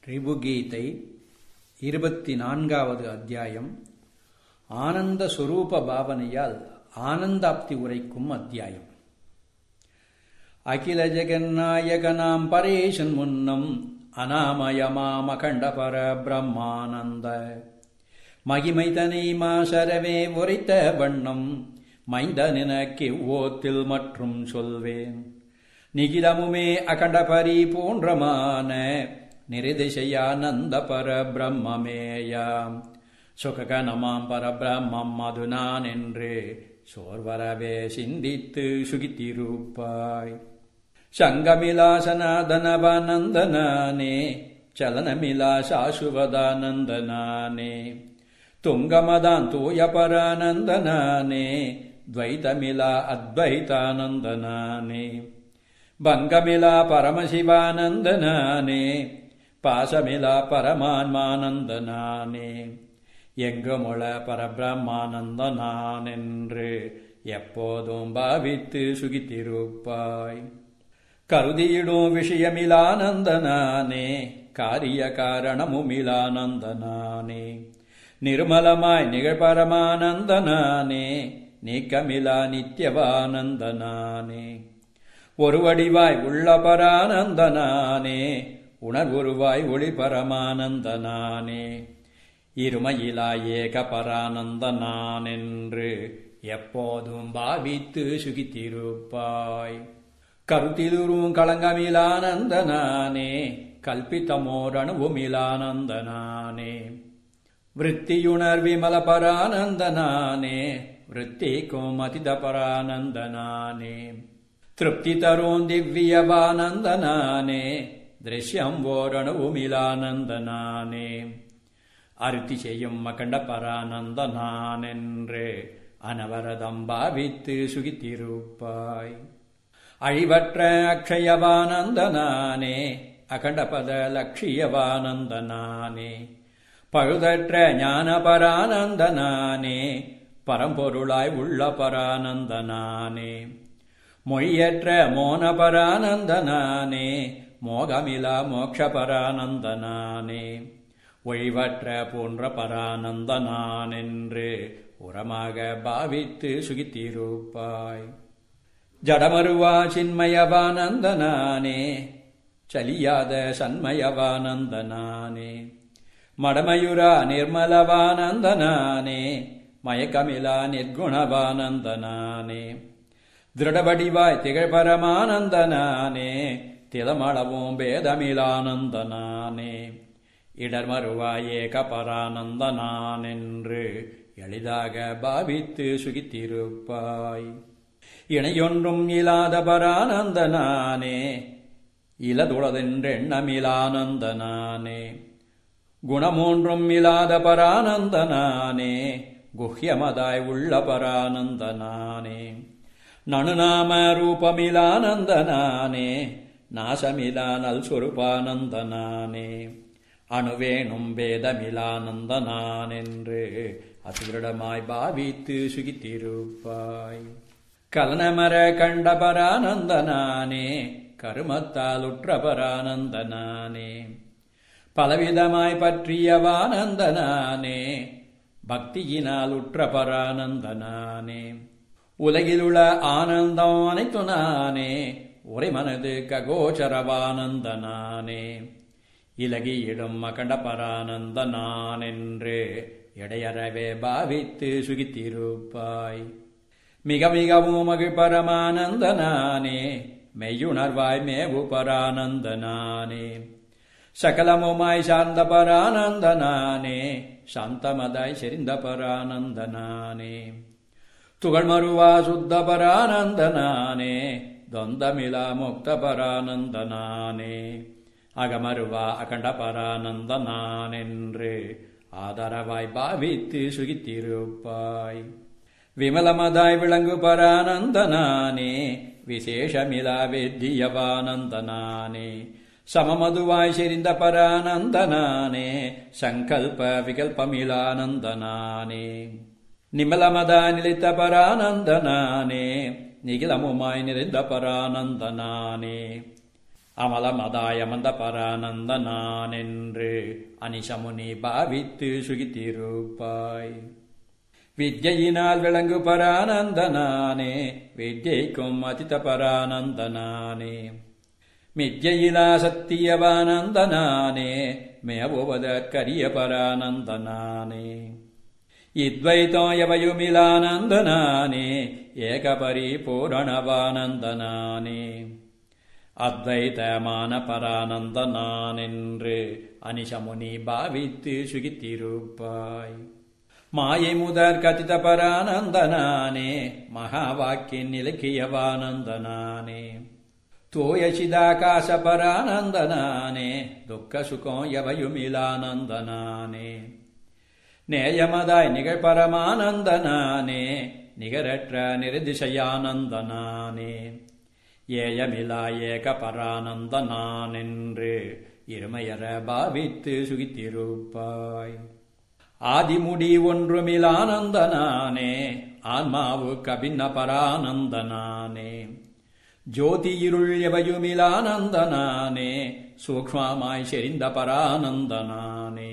ரிபுகீதை இருபத்தி நான்காவது அத்தியாயம் ஆனந்த சுரூப பாவனையால் ஆனந்தாப்தி உரைக்கும் அத்தியாயம் அகில ஜெகநாயகனாம் பரேசன் முன்னம் அநாமயமாம் அகண்ட பர பிரம்மானந்த மகிமைதனை மாசரவே உரைத்த வண்ணம் மைந்தனினக்கு ஓத்தில் மற்றும் சொல்வேன் நிகிலமுமே அகண்ட பரிபூன்றமான நிரிதிசையானந்த பர பிரம்மமேயாம் சுககனமாம் பரபிரம்மம் அது நான் என்று சோர்வரவே சிந்தித்து சுகித்திருப்பாய் சங்கமிலா சனாதனவானந்தனானே சலனமிலா சாசுவதானந்தனானே துங்கமதான் தூய பரானந்தனானே துவைதமிலா அத்வைதானந்தனானே பங்கமிலா பரமசிவானந்தனானே பாசமிலா பரமான்மானந்தனானே எங்குமுள பரபிரம்மானந்த நான் என்று எப்போதும் பாவித்து சுகித்திருப்பாய் கருதியிடும் விஷயமிலானந்தனானே காரிய காரணமுமிலானந்தனானே நிர்மலமாய் நிகழ்பரமானந்தனானே நீக்கமிலா நித்தியவானந்தனானே ஒரு வடிவாய் உள்ள பரானந்தனானே உணர்வுருவாய் ஒளி பரமானந்தனானே இருமையிலா ஏக பரானந்தனான் என்று எப்போதும் பாவித்து சுகித்திருப்பாய் கருத்திலுரும் களங்கமிலானந்தனானே கல்பித்தமோரணுவுமிலானந்தனானே விற்த்தியுணர் விமல பரானந்தனானே விற்த்திக்கும் அதித பரானந்தனானே திருப்தி தரும் திவ்யவானந்தனானே திருஷ்யம் ஓரணுவுமிலானந்தனானே அருத்தி செய்யும் மகண்ட பரானந்தனான் என்று அனவரதம் பாவித்து சுகித்திருப்பாய் அழிவற்ற அக்ஷயவானந்தனானே அகண்டபத லட்சியவானந்தனானே பழுதற்ற ஞான பரானந்தனானே பரம்பொருளாய் உள்ள பரானந்தனானே மொழியற்ற மோன பரானந்தனானே மோகமிலா மோக்ஷ பரானந்தனானே ஒழிவற்ற போன்ற பரானந்தனான் என்று உரமாக பாவித்து சுகித்திருப்பாய் ஜடமருவா சின்மயவானந்தனானே சலியாத சன்மயவானந்தனானே மடமயுரா நிர்மலவானந்தனானே மயக்கமிலா நிர்குணவானந்தனானே திருடவடிவாய் திகழ் பரமானந்தனானே திலமளவும் பேதமிலானந்தனானே இடர்மருவாய் ஏக பரானந்தனான் என்று எளிதாக பாவித்து சுகித்திருப்பாய் இணையொன்றும் இல்லாத பரானந்தனானே இலதுளதென்றெண்ணமிலானந்தனானே குணமூன்றும் இல்லாத பரானந்தனானே குஹ்யமதாய் உள்ள பரானந்தனானே நணுநாம ரூபமிலானந்தனானே நாசமிலா நல் சொருபானந்தனானே அணுவேணும் பேதமிலானந்தனான் என்று அதிருடமாய் பாவித்து சுகித்திருப்பாய் கலனமர கண்ட பரானந்தனானே கருமத்தாலுற்ற பரானந்தனானே பலவிதமாய் பற்றியவானந்தனானே பக்தியினால் உற்ற பரானந்தனானே உலகிலுள்ள ஆனந்தம் அனைத்து நானே உரை மனது ககோச்சரவானந்தனானே இலகியிடும் மகண்ட பரானந்த நான் என்று இடையறவே பாவித்து சுகித்திருப்பாய் மிக மிகவும் மகிழ் பரமானந்தனானே மெய்யுணர்வாய் மேவு பரானந்தனானே சகலமுமாய் சார்ந்த பரானந்தனானே சாந்தமதாய் செறிந்த பரானந்தனானே துகள்மருவா சுத்த பரானந்தனானே தொந்தமிலா முக்த பரானந்தனானே அகமருவா அகண்ட பரானந்தனான் என்று ஆதரவாய் பாவித்து சுகித்திருப்பாய் விமலமதாய் விளங்கு பரானந்தனானே விசேஷமிலா வேத்தியவானந்தனானே சமமதுவாய் செறிந்த பரானந்தனானே சங்கல்ப விகல்பமிலானந்தனானே நிமலமதா நிலைத்த பரானந்தனானே நிகிலமுமாய் நிறைந்த பரானந்தனானே அமலமதாயமந்த பரானந்த நான் என்று அனிசமுனி பாவித்து சுகித்திருப்பாய் வித்யினால் விளங்கு பரானந்த நானே வித்யைக்கும் அதித பரானந்த நானே மித்யிலா சத்தியவானந்த நானே மேவுவதற்கரிய பரானந்த நானே இத்வைத்தோயவயுமிலானந்த நானே ஏகபரிபூரணவானந்த நானே அத்வைதமான பரானந்த நான் என்று அனிசமுனி பாவித்து சுகித்திருப்பாய் மாயை முதற் கதித பரானந்த நானே மகாவாக்கின் இலக்கியவானந்த நானே தூய சிதாகாச பரானந்த நானே துக்க சுகம் எவையுமிலானந்த நானே நேயமதாய் நிகழ் பரமானந்த நானே நிகரற்ற நிர்திசையானந்த நானே ஏயமிலா ஏக பரானந்த நான் என்று இருமையற பாவித்து சுகித்திருப்பாய் ஆதிமுடி ஒன்றுமிலானந்த நானே ஆன்மாவு கபின்ன பரானந்த நானே ஜோதி இருள் எவையுமிலானந்த நானே சூக்ஷ்மமாய் செறிந்த பரானந்த நானே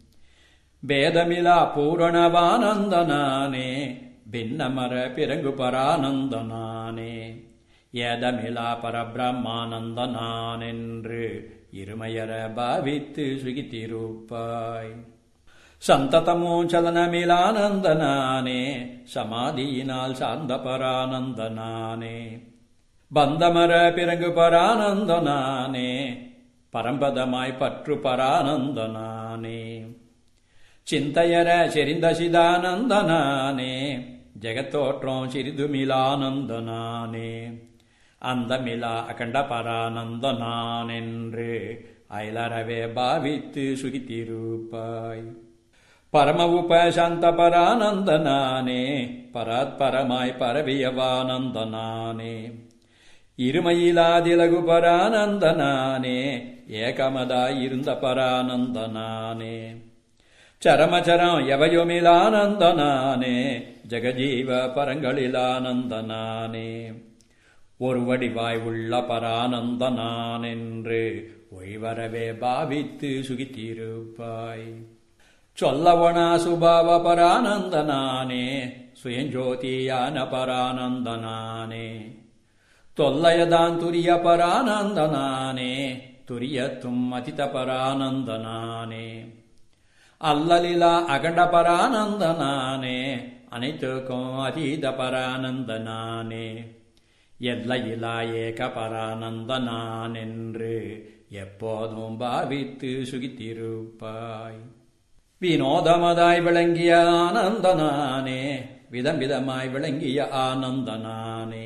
பேதமிலா பூரணவானந்த நானே பின்னமர பிறங்கு பரானந்த நானே ஏதமிலா பரபிரம்மானந்த நான் என்று இருமையர பாவித்து சுகித்திருப்பாய் சந்ததமோ சலனமிலானந்த நானே சமாதியினால் சார்ந்த பரானந்த நானே பந்தமர பிறங்கு பரானந்த நானே பரம்பதமாய் பற்று பரானந்த நானே சிந்தையர செறிந்த சிதானந்த நானே ஜெகத்தோற்றம் சிறிதுமிலானந்த நானே அந்தமிலா அகண்ட பரானந்த நான் என்று அயலறவே பாவித்து சுகித்திருப்பாய் பரம உபசாந்த பரானந்த நானே பராத்பரமாய் பரவியவானந்த நானே இருமையிலாதிலகு பரானந்த நானே ஏகமதாயிருந்த பரானந்த நானே சரமச்சரம் எவையுமிலானந்த நானே ஜெகஜீவ பரங்களிலானந்த நானே ஒரு வடிவாய் உள்ள பரானந்த நான் என்று ஒய்வரவே பாவித்து சுகித்திருப்பாய் சொல்லவனா சுபாவ பரானந்த நானே சுயஞ்சோதியான பரானந்த நானே தொல்லையதான் துரிய பரானந்த நானே துரியத்தும் அதித பரானந்த நானே அல்லலிலா அகண்ட பரானந்த நானே அனைத்துக்கும் அதீத பரானந்த நானே எல்லையிலா ஏக பரானந்த நான் என்று எப்போதும் பாவித்து சுகித்திருப்பாய் வினோதமதாய் விளங்கிய ஆனந்த நானே விதம் விதமாய் விளங்கிய ஆனந்த நானே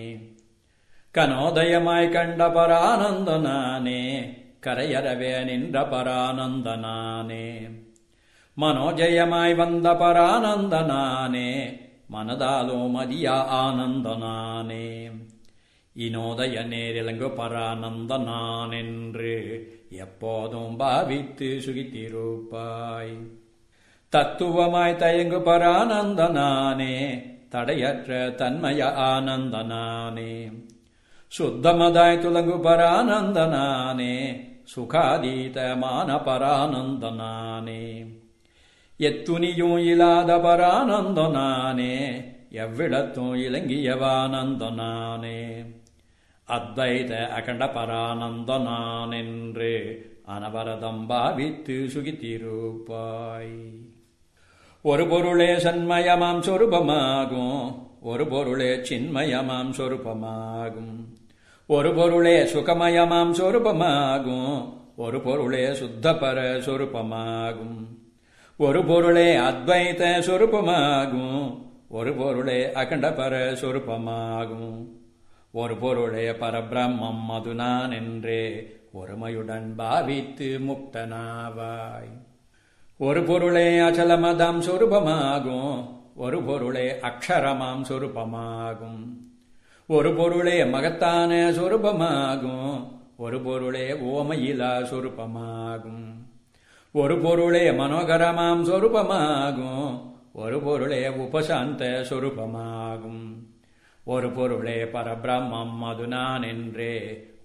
கனோதயமாய் கண்ட பரானந்த நானே கரையறவே நின்ற பரானந்த நானே மனோஜயமாய் வந்த பரானந்த நானே மனதாலோ மதிய ஆனந்த நானே இனோதய நேரிலங்கு பரானந்த நான் என்று எப்போதும் பாவித்து சுகித்திருப்பாய் தத்துவமாய் தயங்கு பரானந்த நானே தடையற்ற தன்மய ஆனந்த நானே சுத்தமதாய் துலங்கு பரானந்த நானே சுகாதீதமான பரானந்த நானே எத்துணியும் இல்லாத பரானந்த நானே எவ்விடத்தும் இலங்கியவானந்த நானே அத்வைத அகண்ட பரானந்த நான் என்று அனவரதம் பாவித்து சுகித்திருப்பாய் ஒரு பொருளே சண்மயமாம் சொரூபமாகும் ஒரு பொருளே சின்மயமாம் சொரூபமாகும் ஒரு பொருளே சுகமயமாம் சொரூபமாகும் ஒரு பொருளே சுத்தபர சொரூபமாகும் ஒரு பொருளே அத்வைத சொரூபமாகும் ஒரு பொருளே அகண்டபர சொரூபமாகும் ஒரு பொருளே பரபிரம்மம் அது நான் என்றே ஒருமையுடன் பாவித்து முக்தனாவாய் ஒரு பொருளே அச்சலமதாம் சொரூபமாகும் ஒரு பொருளே அக்ஷரமாம் சொரூபமாகும் ஒரு பொருளே மகத்தான சொரூபமாகும் ஒரு பொருளே ஓமையிலா சொரூபமாகும் ஒரு பொருளே மனோகரமாம் சொரூபமாகும் ஒரு பொருளே உபசாந்த சொரூபமாகும் ஒரு பொருளே பரபிரம்மம் அது நான் என்றே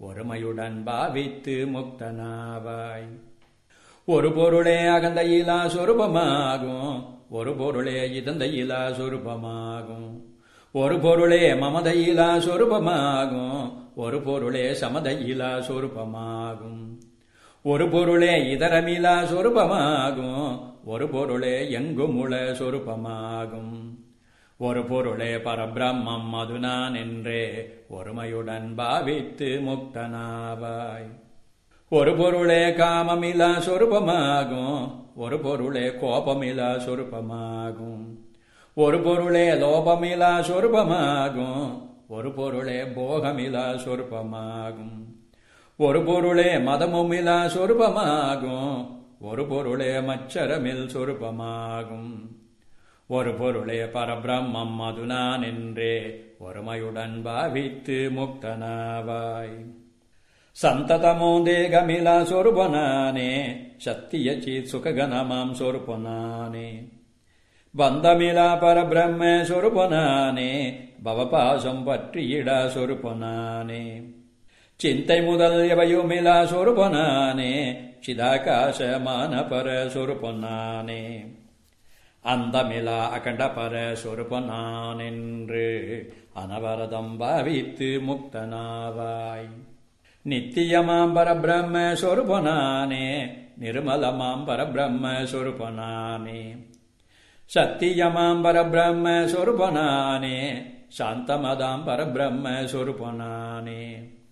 ஒருமையுடன் பாவித்து முக்தனாவாய் ஒரு பொருளே அகந்த இலா சொரூபமாகும் ஒரு பொருளே இதந்த இலா சொரூபமாகும் ஒரு பொருளே மமத இலா சொரூபமாகும் ஒரு பொருளே சமத இலா சொரூபமாகும் ஒரு பொருளே இதரமிலா சொரூபமாகும் ஒரு பொருளே எங்குமுள சொரூபமாகும் ஒரு பொருளே பரபிரம்மம் அது நான் என்றே ஒருமையுடன் பாவித்து முக்தனாவாய் ஒரு பொருளே காமமிலா சொரூபமாகும் ஒரு பொருளே கோபமிலா சொரூபமாகும் ஒரு பொருளே லோபமிலா சொரூபமாகும் ஒரு பொருளே போகமிலா சொரூபமாகும் ஒரு பொருளே மதமுமிலா சொரூபமாகும் ஒரு பொருளே மச்சரமில் சொரூபமாகும் ஒரு பொருளே பரபிரம்மம் அது நான் என்றே ஒருமையுடன் பாவித்து முக்தனாவாய் சந்ததமோ தேகமிலா சொருபனானே சத்தியச்சி சுககனமாம் சொருபனானே பந்தமிலா பரபிரம்ம சொருபனானே பவபாசம் பற்றியிடா சொருபனானே சிந்தை முதல் எவையுமிலா சொருபனானே சிதாகாசமான பர சொருபனானே அந்தமிலா அகண்ட பர சொருபனானென்று அனவரதம் பாவித்து முக்தனாவாய் நித்தியமாம் பரபிரம்ம சொருபனானே நிர்மலமாம் பரபிரம்ம சொருபனானே சத்தியமாம் பரபிரம்ம சொருபனானே சாந்தமதாம் பரபிரம்ம சொருபனானே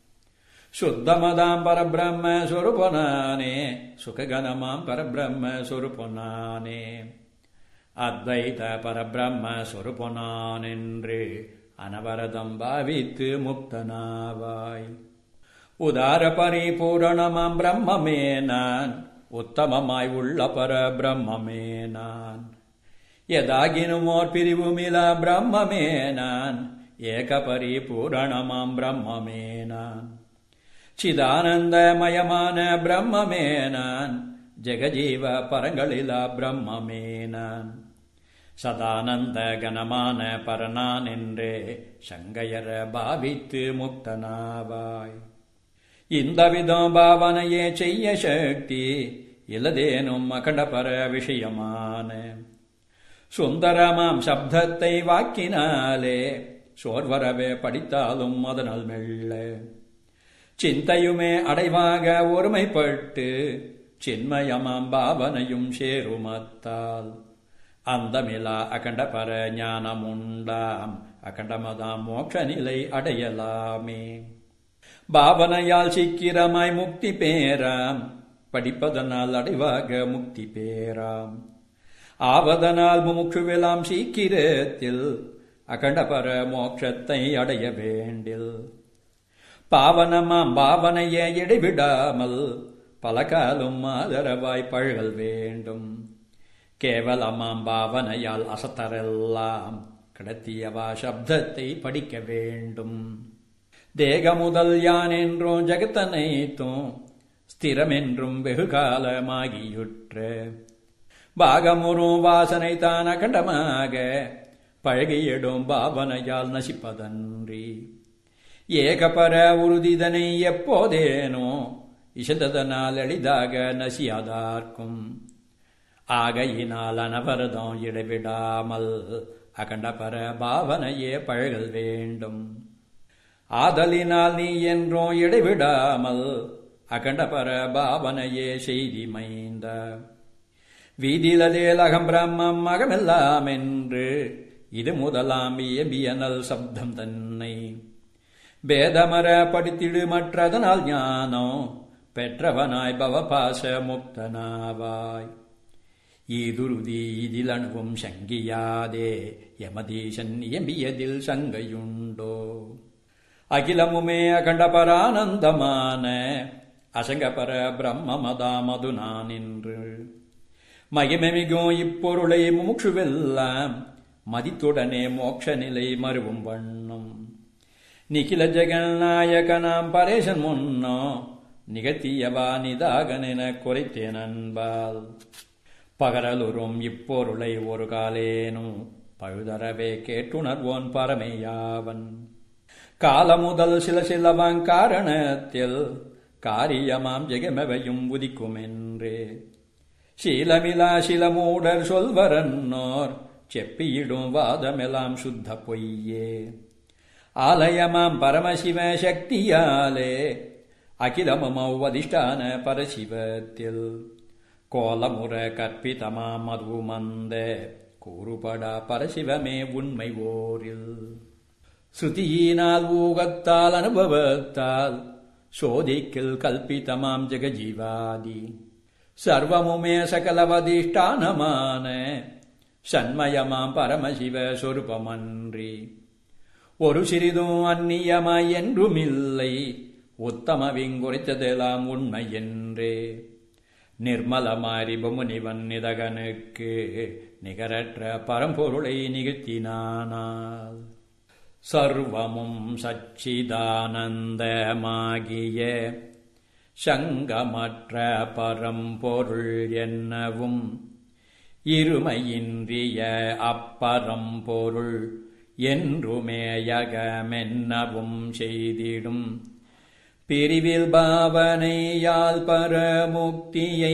சுத்தமதாம் பரபிரம்ம சொருபனானே சுககனமாம் பரபிரம்ம சொருபனானே அத்வைத பரபிரம்ம சொருபனானென்று அனவரதம் பாவித்து முக்தனாவாய் உதார பரிபூரணமாம் பிரம்மமே நான் உத்தமமாய் உள்ள பர பிரம்மமே நான் எதாகினுமோர் பிரிவுமிலா பிரம்மமே நான் ஏக பரிபூரணமாம் பிரம்மமே நான் சிதானந்தமயமான பிரம்மமே நான் ஜெகஜீவ பரங்களிலா பிரம்மமே நான் சதானந்த கனமான பரனான் என்றே சங்கையர பாவித்து முக்தனாவாய் இந்த விதம் பாவனையே செய்ய சக்தி இலதேனும் அகண்டபர விஷயமான சுந்தரமாம் சப்தத்தை வாக்கினாலே சோர்வரவே படித்தாலும் அதனால் மெல்ல சிந்தையுமே அடைவாக ஒருமைப்பட்டு சின்மயமாம் பாவனையும் சேருமத்தால் அந்தமிலா அகண்டபர ஞானமுண்டாம் அகண்டமதாம் மோட்ச நிலை அடையலாமே பாவனையால் சீக்கிரமாய் முக்தி பேராம் படிப்பதனால் அடைவாக முக்தி பேராம் ஆவதனால் முமுட்சுவெல்லாம் சீக்கிரத்தில் அகண்டபர மோட்சத்தை அடைய வேண்டில் பாவனமாம் பாவனையை இடைவிடாமல் பல காலம் ஆதரவாய் பழகல் வேண்டும் கேவலமாம் பாவனையால் அசத்தரெல்லாம் கடத்தியவா சப்தத்தை படிக்க வேண்டும் தேக முதல் யான் என்றும் ஜெகத்தனைத்தும் ஸ்திரமென்றும் வெகு காலமாகியுற்ற பாகமுறும் வாசனை தான் அகண்டமாக பழகியிடும் பாவனையால் நசிப்பதன்றி ஏகபர உறுதிதனை எப்போதேனோ இசந்ததனால் எளிதாக நசியாதார்க்கும் ஆகையினால் அனவரதம் இடைவிடாமல் அகண்டபர பாவனையே பழகல் வேண்டும் ஆதலினால் நீ என்றும் இடைவிடாமல் அகண்டபர பாவனையே செய்தி மைந்த வீதிலதேல் அகம் பிரம்மம் அகமெல்லாம் என்று இது முதலாம் இயம்பியனல் சப்தம் தன்னை பேதமர படித்திடு மற்றதனால் ஞானம் பெற்றவனாய் பவபாச முக்தனாவாய் ஈதுருதி இதில் அணுவும் சங்கியாதே யமதீசன் இயம்பியதில் சங்கையுண்டோ அகிலமுமே அகண்டபரானந்தமான அசங்கபர பிரம்மமதாமது நான் என்று மகிமெமிகும் இப்பொருளை முமுட்சுவெல்லாம் மதித்துடனே மோட்ச நிலை மறுவும் வண்ணம் நிகில ஜெகநாயகனாம் பரேசன் முன்னோ நிகழ்த்தியவா நிதாகனென குறைத்தேன் அன்பால் பகரலுறும் இப்பொருளை ஒரு காலேனும் பழுதரவே கேட்டுணர்வோன் பரமேயாவன் காலமுதல் சில சிலவாங்காரணத்தில் காரியமாம் ஜெகமெவையும் உதிக்குமென்றே சீலமிலா சிலமூடர் சொல்வரன்னோர் செப்பியிடும் வாதமெல்லாம் சுத்த பொய்யே ஆலயமாம் பரமசிவ சக்தியாலே அகிலமும் அதிஷ்டான பரசிவத்தில் கோலமுற கற்பிதமாம் மதுமந்த கூறுபடா பரசிவமே உண்மை ஓரில் ஸ்ருதியினால் ஊகத்தால் அனுபவத்தால் சோதிக்கில் கல்பிதமாம் ஜெகஜீவாதி சர்வமுமே சகலவதிஷ்டானமான சண்மயமாம் பரமசிவ சொருபமன்றி ஒரு சிறிதும் அந்நியமாய் என்றுமில்லை உத்தமவிங்குரைத்ததெல்லாம் உண்மை என்றே நிர்மலமாரி பொமுனிவன் நிதகனுக்கு நிகரற்ற பரம்பொருளை நிகழ்த்தினானால் சர்வமும் சச்சிதானந்தமாகிய சங்கமற்ற பரம்பொருள் என்னவும் இருமையின்றிய அப்பரம்பொருள் என்றுமேயகமென்னவும் செய்திடும் பிரிவில் பாவனையால் பரமுக்தியை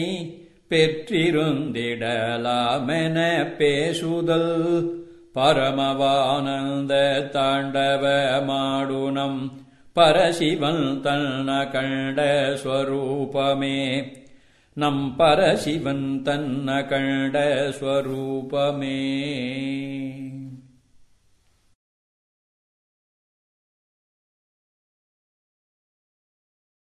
பெற்றிருந்திடலாமென பேசுதல் பரமவானந்த தாண்டவ மாடுனம் பரசிவன் தன்ன கண்ட ஸ்வரூபமே நம் பரசிவன் தன்ன கண்ட ஸ்வரூபமே